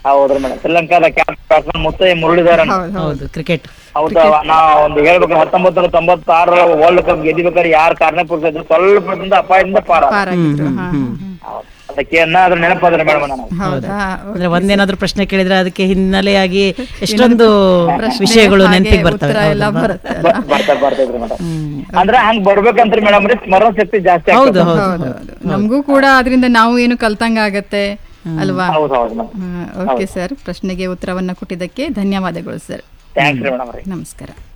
ಹೌದ್ರಿ ಮೇಡಮ್ ಶ್ರೀಲಂಕಾದ ಕ್ಯಾಪ್ಟನ್ ಮುತ್ತಯ್ಯ ಮುರಳೀಧರನ್ ಹೌದು ಹೌದು ಹೌದು ಕ್ರಿಕೆಟ್ ಹೌದಾ ನಾ ಒಂದು ಹೇಳ್ಬೇಕು ಹತ್ತೊಂಬತ್ತು ನೂರ ತೊಂಬತ್ತಾರ ವರ್ಲ್ಡ್ ಕಪ್ ಗೆದ್ದಿಬೇಕಾದ್ರೆ ಯಾರು ಕಾರಣ ಪುರುಷ ಸ್ವಲ್ಪದಿಂದ ಅಪಾಯದಿಂದ ಪಾರ ಪಾರಾಗಿದ್ರು ಹಾ ಹೌದು. ಅದಕ್ಕೆ ಏನಾದ್ರೂ ನೆನಪಾದ್ರೆ ಮೇಡಮ್ ನನಗೆ ಹೌದಾ ಅಂದ್ರೆ ಒಂದೇನಾದ್ರೂ ಪ್ರಶ್ನೆ ಕೇಳಿದ್ರೆ ಅದಕ್ಕೆ ಹಿನ್ನೆಲೆಯಾಗಿ ಎಷ್ಟೊಂದು ಪ್ರಶ್ನೆ ವಿಷಯಗಳು ಹಾಗೆ ನೆನಪಿಗೆ ಬರ್ತವೆ ಉತ್ತರ ಎಲ್ಲ ಹೌದಲ್ವಾ? ಬರುತ್ತೆ ಅಲ್ಲ? ಬರ್ತಾ ಬರ್ತೈತ್ರಿ ಮೇಡಮ್ ಅಂದ್ರೆ ಹಂಗ್ ಬರ್ಬೇಕಂತ್ರಿ ಮೇಡಮ್ ರೀ ಸ್ಮರಣ ಶಕ್ತಿ ಜಾಸ್ತಿ ಹೌದು ಆಗ್ತದೆ ಹೌದು ಹೌದು ಹೌದು ನಮಗೂ ಕೂಡ ಅದರಿಂದ ನಾವು ಏನು ಕಲ್ತಂಗ ಆಗತ್ತೆ ಅಲ್ವಾ ಹೌದು ಹೌದು ಮೇಡಮ್ ಓಕೆ ಸರ್ ಪ್ರಶ್ನೆಗೆ ಉತ್ತರವನ್ನ ಕೊಟ್ಟಿದ್ದಕ್ಕೆ ಧನ್ಯವಾದಗಳು ಸರ್ ಥ್ಯಾಂಕ್ಸ್ ರೀ ಮೇಡಮ್ ರೀ ನಮಸ್ಕಾರ